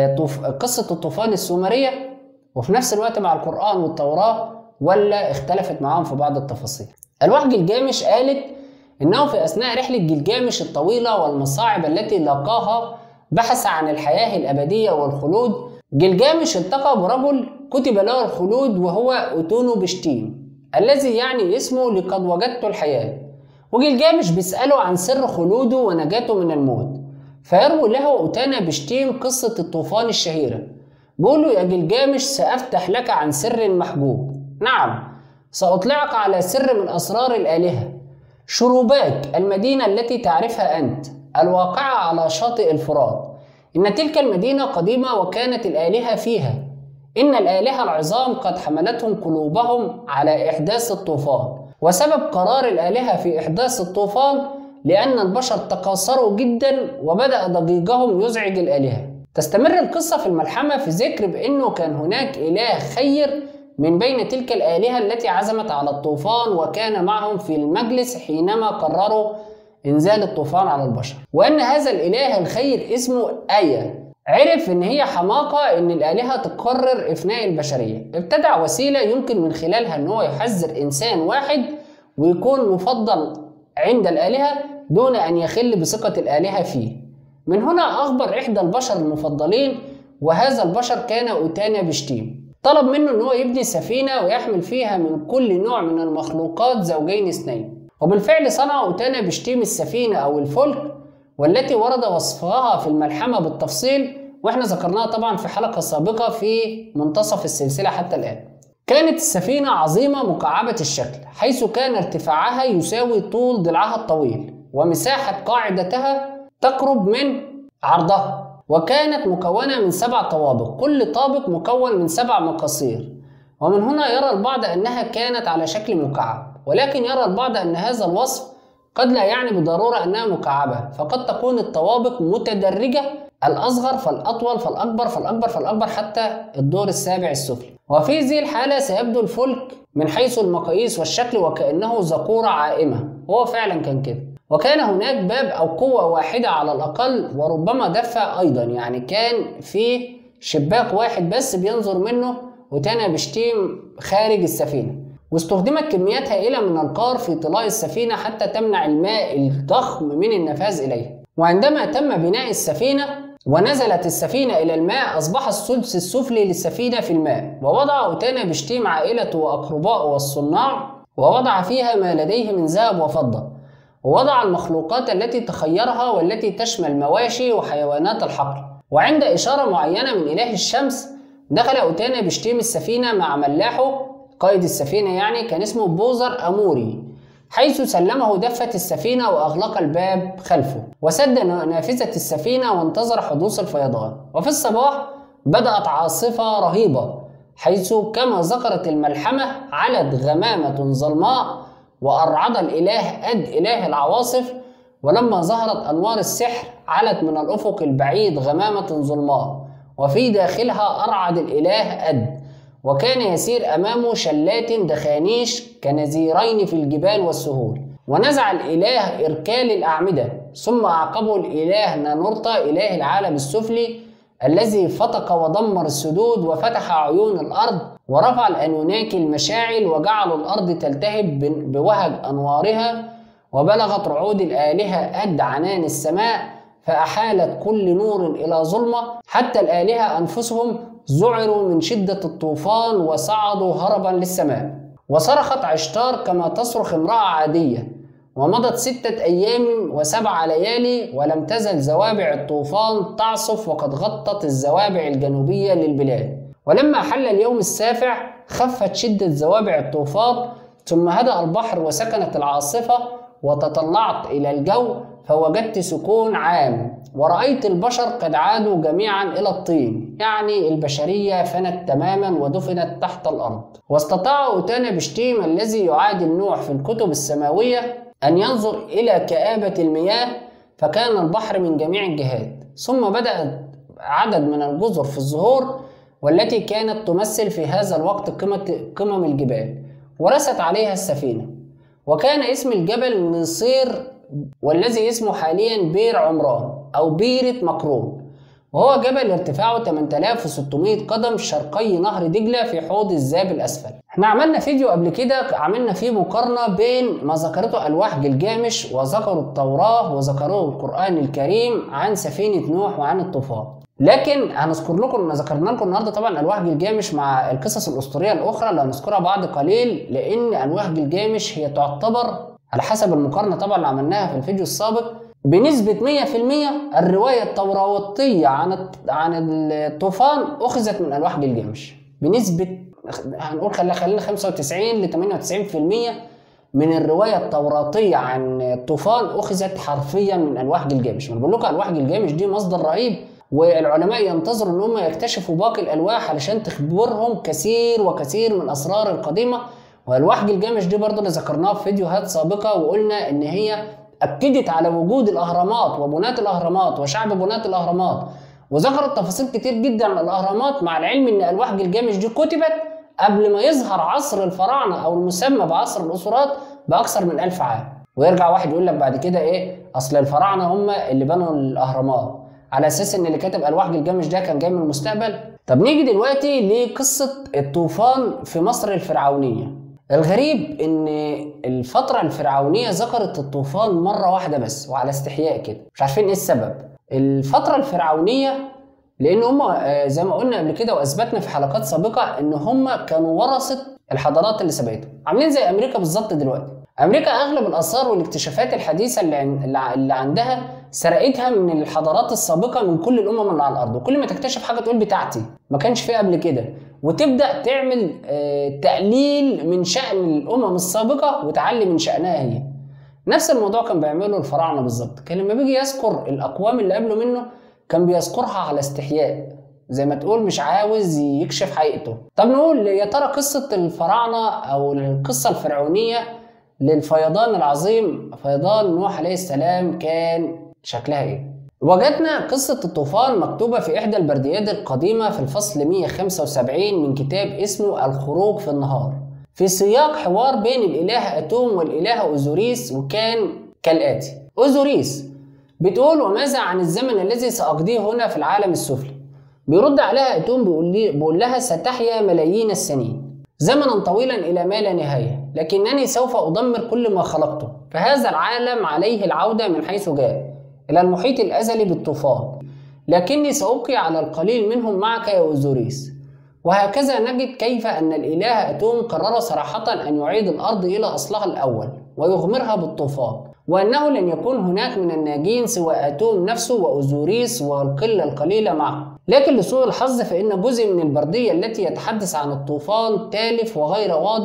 قصه الطوفان السومريه وفي نفس الوقت مع القران والتوراه ولا اختلفت معاهم في بعض التفاصيل الواح جلجامش قالت انه في اثناء رحله جلجامش الطويله والمصاعب التي لاقاها بحث عن الحياه الابديه والخلود جلجامش التقى برجل كتب له الخلود وهو اوتونو بشتين الذي يعني اسمه لقد وجدت الحياه وجلجامش بيساله عن سر خلوده ونجاته من الموت فيروي له اوتانا بشتيم قصه الطوفان الشهيره بيقول له يا جلجامش سافتح لك عن سر محجوب نعم سأطلعك على سر من أسرار الآلهة شروباك المدينة التي تعرفها أنت الواقعة على شاطئ الفرات إن تلك المدينة قديمة وكانت الآلهة فيها إن الآلهة العظام قد حملتهم قلوبهم على إحداث الطوفان وسبب قرار الآلهة في إحداث الطوفان لأن البشر تكاثروا جدا وبدأ ضجيجهم يزعج الآلهة تستمر القصة في الملحمة في ذكر بأنه كان هناك إله خير من بين تلك الآلهة التي عزمت على الطوفان وكان معهم في المجلس حينما قرروا إنزال الطوفان على البشر وأن هذا الإله الخير اسمه آية عرف إن هي حماقة إن الآلهة تقرر إفناء البشرية ابتدع وسيلة يمكن من خلالها إن هو يحذر إنسان واحد ويكون مفضل عند الآلهة دون أن يخل بثقة الآلهة فيه من هنا أخبر إحدى البشر المفضلين وهذا البشر كان أوتانا بشتيم طلب منه ان هو يبني سفينة ويحمل فيها من كل نوع من المخلوقات زوجين اثنين وبالفعل صنع أوتانا بشتيم السفينة أو الفلك والتي ورد وصفها في الملحمة بالتفصيل واحنا ذكرناها طبعا في حلقة سابقة في منتصف السلسلة حتى الآن كانت السفينة عظيمة مكعبة الشكل حيث كان ارتفاعها يساوي طول ضلعها الطويل ومساحة قاعدتها تقرب من عرضها وكانت مكونة من سبع طوابق كل طابق مكون من سبع مقاصير ومن هنا يرى البعض أنها كانت على شكل مكعب ولكن يرى البعض أن هذا الوصف قد لا يعني بالضرورة أنها مكعبة فقد تكون الطوابق متدرجة الأصغر فالأطول فالأكبر فالأكبر فالأكبر حتى الدور السابع السفلي وفي ذي الحالة سيبدو الفلك من حيث المقاييس والشكل وكأنه ذكورة عائمة هو فعلا كان كده وكان هناك باب أو قوة واحدة على الأقل وربما دفع أيضا يعني كان في شباك واحد بس بينظر منه وتانا بشتيم خارج السفينة واستخدمت كميات هائلة من القار في طلاء السفينة حتى تمنع الماء الضخم من النفاذ إليها وعندما تم بناء السفينة ونزلت السفينة إلى الماء أصبح السدس السفلي للسفينة في الماء ووضع أوتانا بشتيم عائلته وأقربائه والصناع ووضع فيها ما لديه من ذهب وفضة ووضع المخلوقات التي تخيرها والتي تشمل مواشي وحيوانات الحقل وعند إشارة معينة من إله الشمس دخل أوتانا بشتيم السفينة مع ملاحه قائد السفينة يعني كان اسمه بوزر أموري حيث سلمه دفة السفينة وأغلق الباب خلفه وسد نافذة السفينة وانتظر حدوث الفيضان وفي الصباح بدأت عاصفة رهيبة حيث كما ذكرت الملحمة علت غمامة ظلماء وأرعد الإله أد إله العواصف ولما ظهرت أنوار السحر علت من الأفق البعيد غمامة ظلماء وفي داخلها أرعد الإله أد وكان يسير أمامه شلات دخانيش كنزيرين في الجبال والسهول ونزع الإله إركال الأعمدة ثم أعقبه الإله نانورتا إله العالم السفلي الذي فتق ودمر السدود وفتح عيون الأرض ورفع الأنوناكي المشاعل وجعلوا الأرض تلتهب بوهج أنوارها وبلغت رعود الآلهة أد عنان السماء فأحالت كل نور إلى ظلمة حتى الآلهة أنفسهم ذعروا من شدة الطوفان وصعدوا هربا للسماء وصرخت عشتار كما تصرخ امرأة عادية ومضت ستة أيام وسبع ليالي ولم تزل زوابع الطوفان تعصف وقد غطت الزوابع الجنوبية للبلاد ولما حل اليوم السابع خفت شدة زوابع الطوفان ثم هدأ البحر وسكنت العاصفة وتطلعت إلى الجو فوجدت سكون عام ورأيت البشر قد عادوا جميعا إلى الطين يعني البشرية فنت تماما ودفنت تحت الأرض واستطاع أوتانا بشتيم الذي يعادل نوح في الكتب السماوية أن ينظر إلى كآبة المياه فكان البحر من جميع الجهات ثم بدأت عدد من الجزر في الظهور والتي كانت تمثل في هذا الوقت قمة قمم الجبال ورست عليها السفينة وكان اسم الجبل نصير والذي اسمه حاليا بير عمران أو بيرة مكرون وهو جبل ارتفاعه 8600 قدم شرقي نهر دجلة في حوض الذاب الأسفل احنا عملنا فيديو قبل كده عملنا فيه مقارنة بين ما ذكرته ألواح جلجامش وذكروا التوراة وذكروا القرآن الكريم عن سفينة نوح وعن الطوفان لكن هنذكر لكم ذكرنا لكم النهارده طبعا الواح جلجامش مع القصص الاسطوريه الاخرى اللي هنذكرها بعد قليل لان الواح جلجامش هي تعتبر على حسب المقارنه طبعا اللي عملناها في الفيديو السابق بنسبة 100% الرواية التوراوية عن عن الطوفان أخذت من ألواح جلجامش بنسبة هنقول خلينا خلينا 95 ل 98% من الرواية التوراتية عن الطوفان أخذت حرفيا من ألواح جلجامش أنا بقول لكم ألواح جلجامش دي مصدر رهيب والعلماء ينتظروا ان هم يكتشفوا باقي الالواح علشان تخبرهم كثير وكثير من اسرار القديمه والواح جلجامش دي برضه اللي ذكرناها في فيديوهات سابقه وقلنا ان هي اكدت على وجود الاهرامات وبناة الاهرامات وشعب بناة الاهرامات وذكرت تفاصيل كتير جدا عن الاهرامات مع العلم ان الواح جلجامش دي كتبت قبل ما يظهر عصر الفراعنه او المسمى بعصر الاسرات باكثر من ألف عام ويرجع واحد يقول لك بعد كده ايه اصل الفراعنه هم اللي بنوا الاهرامات على اساس ان اللي كاتب الواح جلجامش ده كان جاي من المستقبل طب نيجي دلوقتي لقصه الطوفان في مصر الفرعونيه الغريب ان الفتره الفرعونيه ذكرت الطوفان مره واحده بس وعلى استحياء كده مش عارفين ايه السبب الفتره الفرعونيه لان هم زي ما قلنا قبل كده واثبتنا في حلقات سابقه ان هم كانوا ورثه الحضارات اللي سبقتهم عاملين زي امريكا بالظبط دلوقتي امريكا اغلب الاثار والاكتشافات الحديثه اللي, اللي عندها سرقتها من الحضارات السابقه من كل الامم اللي على الارض وكل ما تكتشف حاجه تقول بتاعتي ما كانش فيها قبل كده وتبدا تعمل تقليل من شان الامم السابقه وتعلي من شانها هي نفس الموضوع كان بيعمله الفراعنه بالظبط كان لما بيجي يذكر الاقوام اللي قبله منه كان بيذكرها على استحياء زي ما تقول مش عاوز يكشف حقيقته طب نقول يا ترى قصه الفراعنه او القصه الفرعونيه للفيضان العظيم فيضان نوح عليه السلام كان شكلها ايه وجدنا قصة الطوفان مكتوبة في إحدى البرديات القديمة في الفصل 175 من كتاب اسمه الخروج في النهار في سياق حوار بين الإله أتوم والإله أوزوريس وكان كالآتي أوزوريس بتقول وماذا عن الزمن الذي سأقضيه هنا في العالم السفلي بيرد عليها أتوم بيقول, لي بيقول لها ستحيا ملايين السنين زمنا طويلا إلى ما لا نهاية لكنني سوف أدمر كل ما خلقته فهذا العالم عليه العودة من حيث جاء إلى المحيط الأزلي بالطوفان لكني سأبقي على القليل منهم معك يا أوزوريس وهكذا نجد كيف أن الإله أتوم قرر صراحة أن يعيد الأرض إلى أصلها الأول ويغمرها بالطوفان وأنه لن يكون هناك من الناجين سوى أتوم نفسه وأوزوريس والقلة القليلة معه لكن لسوء الحظ فإن جزء من البردية التي يتحدث عن الطوفان تالف وغير واضح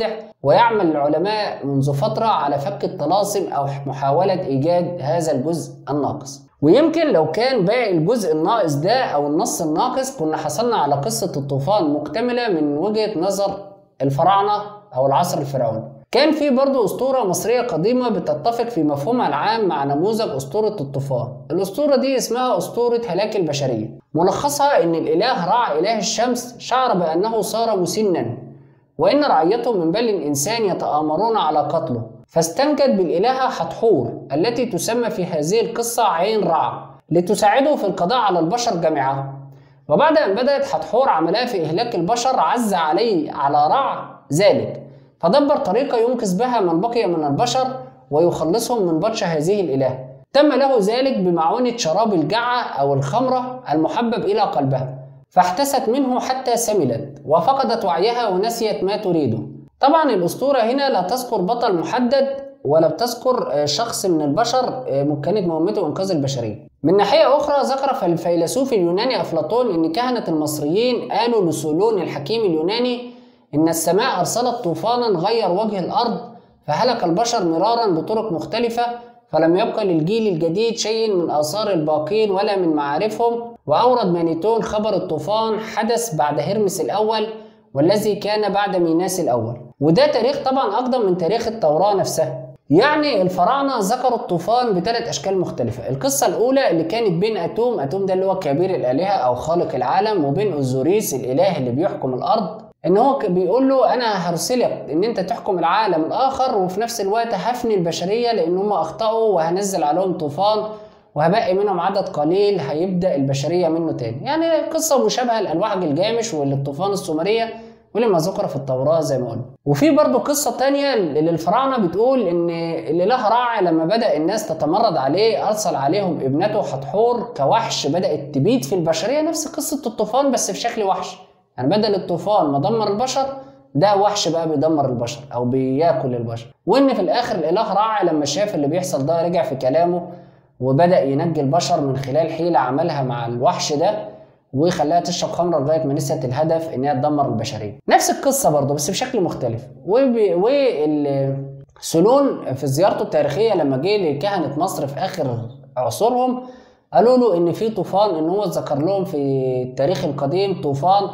ويعمل العلماء منذ فترة على فك الطلاسم أو محاولة إيجاد هذا الجزء الناقص ويمكن لو كان باقي الجزء الناقص ده أو النص الناقص كنا حصلنا على قصة الطوفان مكتملة من وجهة نظر الفراعنة أو العصر الفرعوني كان في برضه أسطورة مصرية قديمة بتتفق في مفهومها العام مع نموذج أسطورة الطوفان الأسطورة دي اسمها أسطورة هلاك البشرية ملخصها أن الإله رع إله الشمس شعر بأنه صار مسنا وإن رعيته من بل الإنسان يتآمرون على قتله فاستنجد بالإلهة حتحور التي تسمى في هذه القصة عين رع لتساعده في القضاء على البشر جميعهم وبعد أن بدأت حتحور عملها في إهلاك البشر عز عليه على رع ذلك فدبر طريقة ينقذ بها من بقي من البشر ويخلصهم من بطش هذه الإله تم له ذلك بمعونة شراب الجعة أو الخمرة المحبب إلى قلبها فاحتست منه حتى سملت وفقدت وعيها ونسيت ما تريده طبعا الأسطورة هنا لا تذكر بطل محدد ولا بتذكر شخص من البشر كانت مهمته إنقاذ البشرية من ناحية أخرى ذكر الفيلسوف اليوناني أفلاطون أن كهنة المصريين قالوا لسولون الحكيم اليوناني إن السماء أرسلت طوفانا غير وجه الأرض فهلك البشر مرارا بطرق مختلفة فلم يبقى للجيل الجديد شيء من آثار الباقين ولا من معارفهم وأورد مانيتون خبر الطوفان حدث بعد هرمس الأول والذي كان بعد ميناس الأول وده تاريخ طبعا أقدم من تاريخ التوراة نفسها يعني الفراعنة ذكروا الطوفان بثلاث أشكال مختلفة القصة الأولى اللي كانت بين أتوم أتوم ده اللي هو كبير الآلهة أو خالق العالم وبين أوزوريس الإله اللي بيحكم الأرض ان هو بيقول له انا هرسلك ان انت تحكم العالم الاخر وفي نفس الوقت هفني البشريه لان هم اخطاوا وهنزل عليهم طوفان وهبقي منهم عدد قليل هيبدا البشريه منه تاني يعني قصه مشابهه لالواح جلجامش وللطوفان السومريه ولما ذكر في التوراه زي ما قلنا وفي برضه قصه تانية للفراعنه بتقول ان الاله راعي لما بدا الناس تتمرد عليه ارسل عليهم ابنته حتحور كوحش بدات تبيد في البشريه نفس قصه الطوفان بس في شكل وحش يعني بدل الطوفان ما دمر البشر ده وحش بقى بيدمر البشر او بياكل البشر وان في الاخر الاله راعي لما شاف اللي بيحصل ده رجع في كلامه وبدا ينجي البشر من خلال حيله عملها مع الوحش ده وخلاها تشرب خمره لغايه ما نسيت الهدف انها تدمر البشريه نفس القصه برضه بس بشكل مختلف وال سولون في زيارته التاريخيه لما جه لكهنه مصر في اخر عصورهم قالوا له ان في طوفان ان هو ذكر لهم في التاريخ القديم طوفان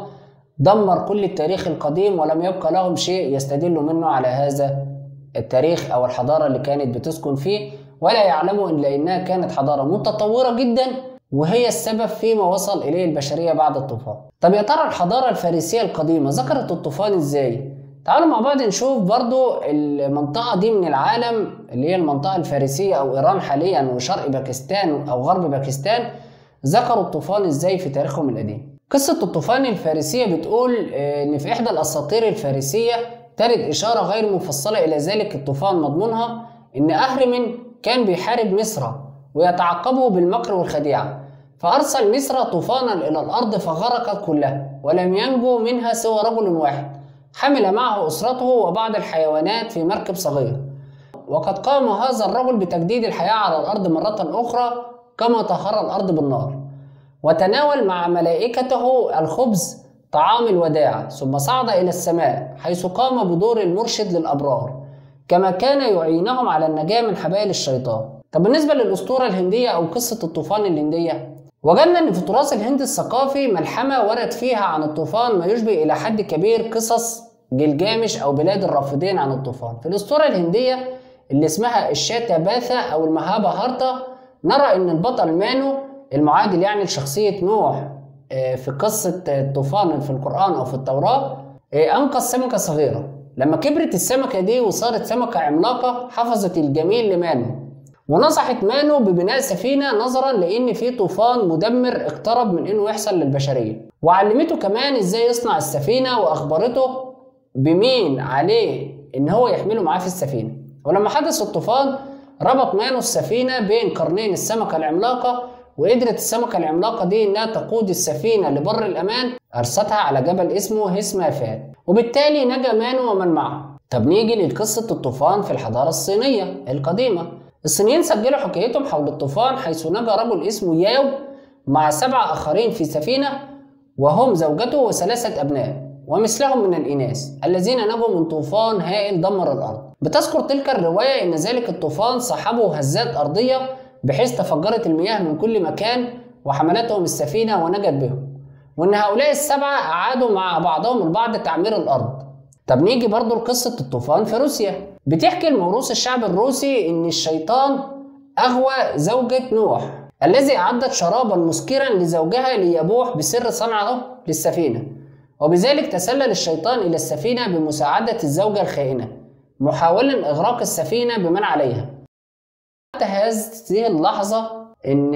دمر كل التاريخ القديم ولم يبقى لهم شيء يستدلوا منه على هذا التاريخ او الحضاره اللي كانت بتسكن فيه ولا يعلموا الا انها كانت حضاره متطوره جدا وهي السبب فيما وصل اليه البشريه بعد الطوفان. طب يا ترى الحضاره الفارسيه القديمه ذكرت الطوفان ازاي؟ تعالوا مع بعض نشوف برضو المنطقة دي من العالم اللي هي المنطقة الفارسية أو إيران حاليا وشرق باكستان أو غرب باكستان ذكروا الطوفان إزاي في تاريخهم القديم قصة الطوفان الفارسية بتقول إن في إحدى الأساطير الفارسية ترد إشارة غير مفصلة إلى ذلك الطوفان مضمونها إن أهرمن كان بيحارب مصر ويتعقبه بالمكر والخديعة فأرسل مصر طوفانا إلى الأرض فغرقت كلها ولم ينجو منها سوى رجل واحد حمل معه أسرته وبعض الحيوانات في مركب صغير وقد قام هذا الرجل بتجديد الحياة على الأرض مرة أخرى كما طهر الأرض بالنار وتناول مع ملائكته الخبز طعام الوداع ثم صعد إلى السماء حيث قام بدور المرشد للأبرار كما كان يعينهم على النجاة من حبائل الشيطان طب بالنسبة للأسطورة الهندية أو قصة الطوفان الهندية وجدنا ان في تراث الهند الثقافي ملحمه ورد فيها عن الطوفان ما يشبه الى حد كبير قصص جلجامش او بلاد الرافدين عن الطوفان في الاسطوره الهنديه اللي اسمها الشاتا باثا او المهابا هارتا نرى ان البطل مانو المعادل يعني لشخصيه نوح في قصه الطوفان في القران او في التوراه انقذ سمكه صغيره لما كبرت السمكه دي وصارت سمكه عملاقه حفظت الجميل لمانو ونصحت مانو ببناء سفينة نظرا لأن في طوفان مدمر اقترب من إنه يحصل للبشرية وعلمته كمان إزاي يصنع السفينة وأخبرته بمين عليه إن هو يحمله معاه في السفينة ولما حدث الطوفان ربط مانو السفينة بين قرنين السمكة العملاقة وقدرت السمكة العملاقة دي إنها تقود السفينة لبر الأمان أرستها على جبل اسمه هسمافات وبالتالي نجا مانو ومن معه طب نيجي لقصة الطوفان في الحضارة الصينية القديمة الصينيين سجلوا حكايتهم حول الطوفان حيث نجا رجل اسمه ياو مع سبعة آخرين في سفينة وهم زوجته وثلاثة أبناء ومثلهم من الإناث الذين نجوا من طوفان هائل دمر الأرض بتذكر تلك الرواية أن ذلك الطوفان صاحبه هزات أرضية بحيث تفجرت المياه من كل مكان وحملتهم السفينة ونجت بهم وأن هؤلاء السبعة أعادوا مع بعضهم البعض تعمير الأرض طب نيجي برضو لقصة الطوفان في روسيا بتحكي الموروث الشعب الروسي أن الشيطان أغوى زوجة نوح الذي أعدت شرابا مسكرا لزوجها ليبوح بسر صنعه للسفينة وبذلك تسلل الشيطان إلى السفينة بمساعدة الزوجة الخائنة محاولا إغراق السفينة بمن عليها حتى هذه اللحظة إن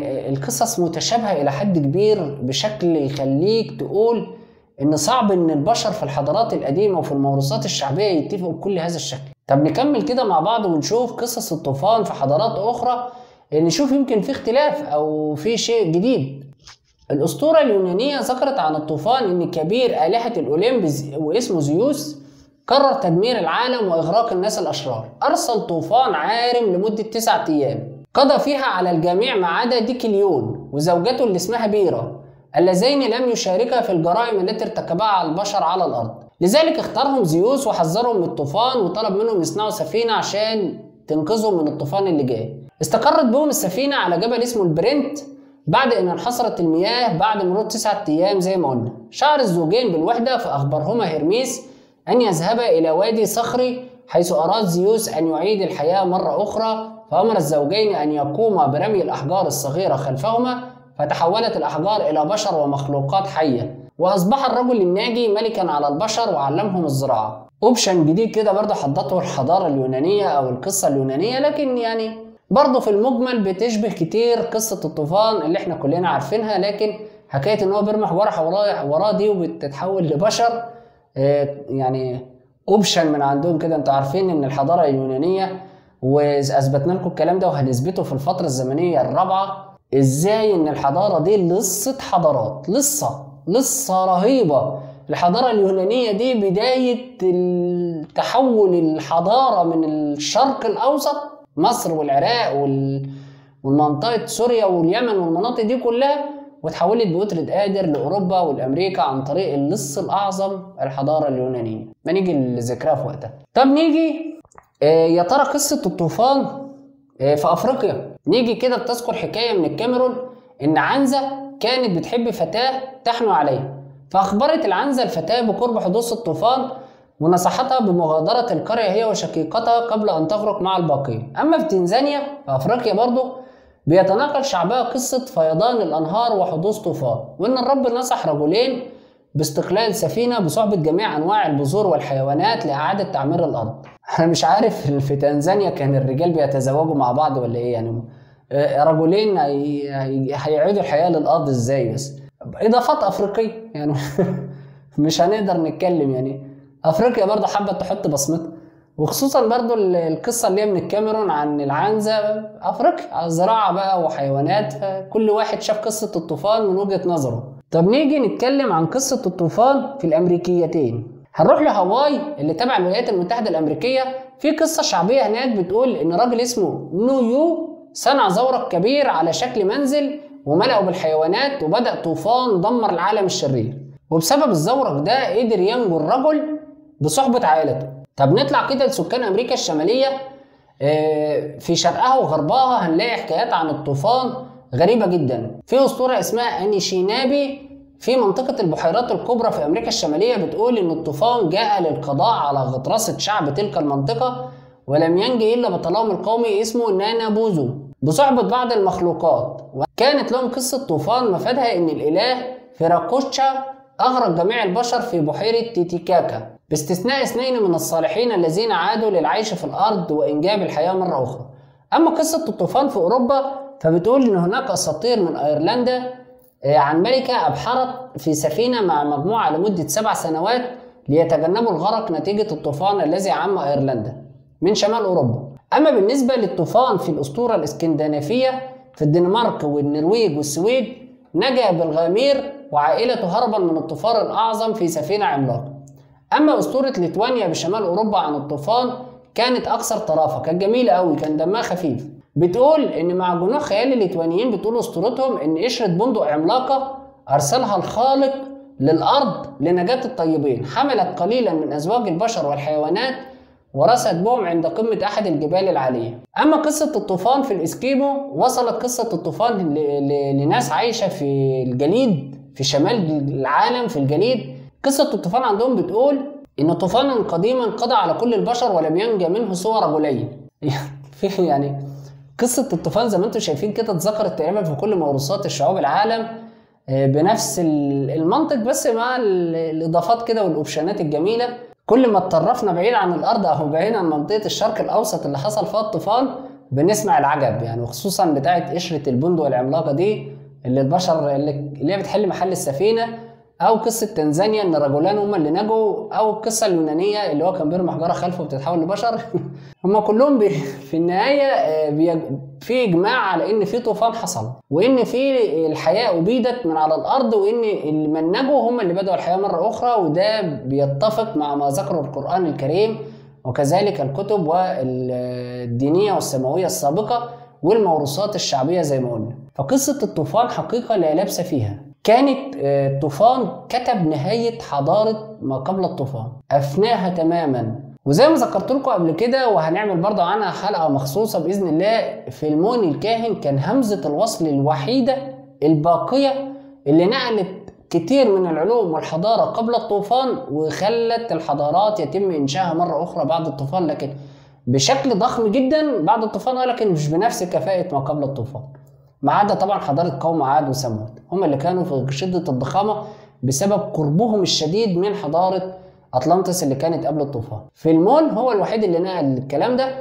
القصص متشابهة إلى حد كبير بشكل يخليك تقول إن صعب إن البشر في الحضارات القديمة وفي الموروثات الشعبية يتفقوا بكل هذا الشكل. طب نكمل كده مع بعض ونشوف قصص الطوفان في حضارات أخرى نشوف يمكن في اختلاف أو في شيء جديد. الأسطورة اليونانية ذكرت عن الطوفان إن كبير آلهة الأوليمب واسمه زيوس قرر تدمير العالم وإغراق الناس الأشرار أرسل طوفان عارم لمدة تسعة أيام قضى فيها على الجميع ما عدا ديكليون وزوجته اللي اسمها بيرا اللذين لم يشاركا في الجرائم التي ارتكبها على البشر على الأرض لذلك اختارهم زيوس وحذرهم من الطوفان وطلب منهم يصنعوا سفينة عشان تنقذهم من الطوفان اللي جاي استقرت بهم السفينة على جبل اسمه البرنت بعد ان انحصرت المياه بعد مرور تسعة ايام زي ما قلنا شعر الزوجين بالوحدة فاخبرهما هرميس ان يذهبا الى وادي صخري حيث اراد زيوس ان يعيد الحياة مرة اخرى فامر الزوجين ان يقوما برمي الاحجار الصغيرة خلفهما فتحولت الاحجار الى بشر ومخلوقات حية واصبح الرجل الناجي ملكا على البشر وعلمهم الزراعة اوبشن جديد كده برضه حضته الحضارة اليونانية او القصة اليونانية لكن يعني برضه في المجمل بتشبه كتير قصة الطوفان اللي احنا كلنا عارفينها لكن حكاية ان هو بيرمي حجارة وراه وراه دي وبتتحول لبشر اه يعني اوبشن من عندهم كده انتوا عارفين ان الحضارة اليونانية واثبتنا لكم الكلام ده وهنثبته في الفترة الزمنية الرابعة ازاي ان الحضارة دي لصة حضارات لصة لصة رهيبة الحضارة اليونانية دي بداية تحول الحضارة من الشرق الأوسط مصر والعراق وال... والمنطقة سوريا واليمن والمناطق دي كلها وتحولت بوترة قادر لأوروبا والأمريكا عن طريق اللص الأعظم الحضارة اليونانية ما نيجي لذكرها في وقتها طب نيجي آه يا ترى قصة الطوفان آه في أفريقيا نيجي كده بتذكر حكاية من الكاميرون إن عنزة كانت بتحب فتاة تحنو عليها فأخبرت العنزة الفتاة بقرب حدوث الطوفان ونصحتها بمغادرة القرية هي وشقيقتها قبل أن تغرق مع الباقين أما في تنزانيا في أفريقيا برضو بيتناقل شعبها قصة فيضان الأنهار وحدوث طوفان وإن الرب نصح رجلين باستقلال سفينة بصحبة جميع أنواع البذور والحيوانات لإعادة تعمير الأرض أنا مش عارف في تنزانيا كان الرجال بيتزوجوا مع بعض ولا إيه يعني رجلين هيعيدوا الحياة للأرض إزاي بس إضافات أفريقية يعني مش هنقدر نتكلم يعني افريقيا برضه حابه تحط بصمتها وخصوصا برضه القصه اللي هي من الكاميرون عن العنزه افريقيا زراعه بقى وحيوانات كل واحد شاف قصه الطوفان من وجهه نظره طب نيجي نتكلم عن قصه الطوفان في الامريكيتين هنروح لهاواي اللي تبع الولايات المتحده الامريكيه في قصه شعبيه هناك بتقول ان راجل اسمه نويو صنع زورق كبير على شكل منزل وملأه بالحيوانات وبدأ طوفان دمر العالم الشرير وبسبب الزورق ده قدر ينجو الرجل بصحبة عائلته طب نطلع كده لسكان أمريكا الشمالية في شرقها وغربها هنلاقي حكايات عن الطوفان غريبة جدا في أسطورة اسمها أنيشينابي في منطقة البحيرات الكبرى في أمريكا الشمالية بتقول إن الطوفان جاء للقضاء على غطرسة شعب تلك المنطقة ولم ينجي إلا بطلهم القومي اسمه نانا بوزو بصحبة بعض المخلوقات وكانت لهم قصة طوفان مفادها إن الإله فيراكوتشا أغرق جميع البشر في بحيرة تيتيكاكا باستثناء اثنين من الصالحين الذين عادوا للعيش في الأرض وإنجاب الحياة مرة أخرى أما قصة الطوفان في أوروبا فبتقول إن هناك أساطير من أيرلندا عن ملكة أبحرت في سفينة مع مجموعة لمدة سبع سنوات ليتجنبوا الغرق نتيجة الطوفان الذي عم أيرلندا من شمال أوروبا أما بالنسبة للطوفان في الأسطورة الإسكندنافية في الدنمارك والنرويج والسويد نجا بالغامير وعائلته هربا من الطوفان الأعظم في سفينة عملاقة أما أسطورة ليتوانيا بشمال أوروبا عن الطوفان كانت أكثر طرافة كانت جميلة أوي كان دمها خفيف بتقول إن مع جنوح خيال الليتوانيين بتقول أسطورتهم إن قشرة بندق عملاقة أرسلها الخالق للأرض لنجاة الطيبين حملت قليلا من أزواج البشر والحيوانات ورست بهم عند قمة أحد الجبال العالية أما قصة الطوفان في الإسكيمو وصلت قصة الطوفان ل- ل- لناس عايشة في الجليد في شمال العالم في الجليد قصة الطوفان عندهم بتقول إن طوفانا قديما قضى على كل البشر ولم ينجى منه سوى رجلين في يعني قصة الطوفان زي ما انتم شايفين كده اتذكرت تقريبا في كل موروثات الشعوب العالم آه، بنفس ال- المنطق بس مع ال- الاضافات كده والاوبشنات الجميله كل ما اتطرفنا بعيد عن الارض او بعيد عن منطقه الشرق الاوسط اللي حصل فيها الطوفان بنسمع العجب يعني وخصوصا بتاعه قشره البندق العملاقه دي اللي البشر اللي اللي هي بتحل محل السفينه او قصه تنزانيا ان رجلان هم اللي نجوا او القصه اليونانيه اللي هو كان بيرمي حجاره خلفه وبتتحول لبشر هم كلهم بي في النهايه آه، بيج- في اجماع على ان في طوفان حصل وان في الحياه ابيدت من على الارض وان اللي من نجوا هم اللي بدأوا الحياه مره اخرى وده بيتفق مع ما ذكره القران الكريم وكذلك الكتب والدينيه والسماويه السابقه والموروثات الشعبيه زي ما قلنا فقصه الطوفان حقيقه لا لبس فيها كانت آه، الطوفان كتب نهايه حضاره ما قبل الطوفان افناها تماما وزي ما ذكرت لكم قبل كده وهنعمل برضه عنها حلقه مخصوصه باذن الله فيلمون الكاهن كان همزه الوصل الوحيده الباقيه اللي نقلت كتير من العلوم والحضاره قبل الطوفان وخلت الحضارات يتم انشائها مره اخرى بعد الطوفان لكن بشكل ضخم جدا بعد الطوفان ولكن مش بنفس كفاءه ما قبل الطوفان ما عدا طبعا حضاره قوم عاد وثمود هم اللي كانوا في شده الضخامه بسبب قربهم الشديد من حضاره اطلانتس اللي كانت قبل الطوفان فيلمون هو الوحيد اللي نقل الكلام ده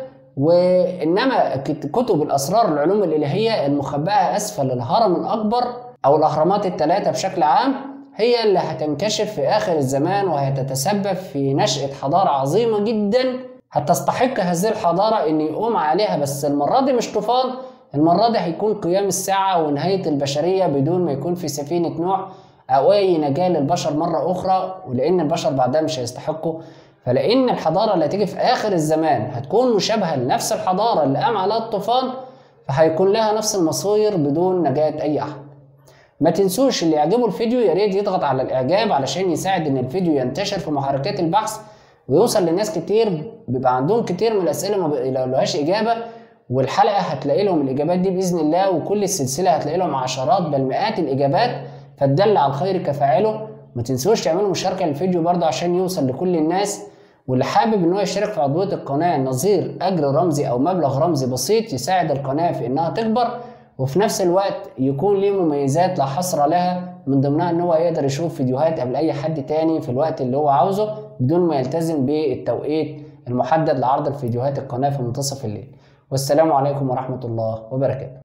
وانما كت- كتب الاسرار العلوم الالهيه المخبأه اسفل الهرم الاكبر او الاهرامات الثلاثه بشكل عام هي اللي هتنكشف في اخر الزمان وهتتسبب في نشأة حضاره عظيمه جدا هتستحق هذه الحضاره ان يقوم عليها بس المره دي مش طوفان المره دي هيكون قيام الساعه ونهايه البشريه بدون ما يكون في سفينه نوح او اي نجاه للبشر مره اخرى ولان البشر بعدها مش هيستحقوا فلان الحضاره اللي هتيجي في اخر الزمان هتكون مشابهه لنفس الحضاره اللي قام عليها الطوفان فهيكون لها نفس المصير بدون نجاه اي احد ما تنسوش اللي يعجبه الفيديو يا ريت يضغط على الاعجاب علشان يساعد ان الفيديو ينتشر في محركات البحث ويوصل لناس كتير بيبقى عندهم كتير من الاسئله ما بيلاقولهاش اجابه والحلقه هتلاقي لهم الاجابات دي باذن الله وكل السلسله هتلاقي لهم عشرات بل مئات الاجابات فالدل على الخير كفاعله ما تنسوش تعملوا مشاركه للفيديو برضه عشان يوصل لكل الناس واللي حابب ان هو يشترك في عضويه القناه نظير اجر رمزي او مبلغ رمزي بسيط يساعد القناه في انها تكبر وفي نفس الوقت يكون ليه مميزات لا حصر لها من ضمنها ان هو يقدر يشوف فيديوهات قبل اي حد تاني في الوقت اللي هو عاوزه بدون ما يلتزم بالتوقيت المحدد لعرض الفيديوهات القناه في منتصف الليل والسلام عليكم ورحمه الله وبركاته